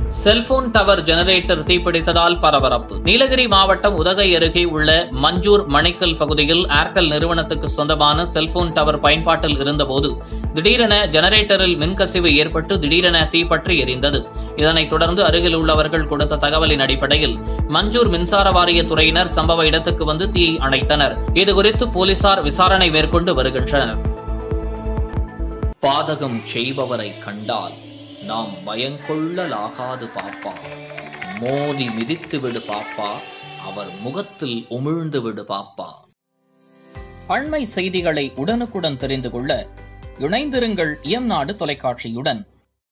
cellphone tower generator தீப்பிடித்ததால் பரபரப்பு நீலகிரி மாவட்டம் உதகை அருகே உள்ள மஞ்சூர் மணிக்கல் பகுதியில் ஏர்டெல் நிறுவனத்துக்கு சொந்தமான செல்போன் டவர் பயன்பாட்டில் இருந்தபோது திடீரென ஜெனரேட்டரில் மின்கசிவு ஏற்பட்டு திடீரென தீப்பற்றி எரிந்தது இதனைத் தொடர்ந்து அருகில் உள்ளவர்கள் கொடுத்த தகவலின் அடிப்படையில் மஞ்சூர் மின்சார வாரிய துறையினர் சம்பவ இடத்துக்கு வந்து தீயை அணைத்தனர் இதுகுறித்து போலீசார் விசாரணை மேற்கொண்டு வருகின்றனர் பாதகம் செய்பவரை கண்டால் நாம் பயங்கொள்ளலாகாது பாப்பா மோதி மிதித்து விடு பாப்பா அவர் முகத்தில் உமிழ்ந்து விடு பாப்பா அண்மை செய்திகளை உடனுக்குடன் தெரிந்து கொள்ள இணைந்திருங்கள் இயம்நாடு தொலைக்காட்சியுடன்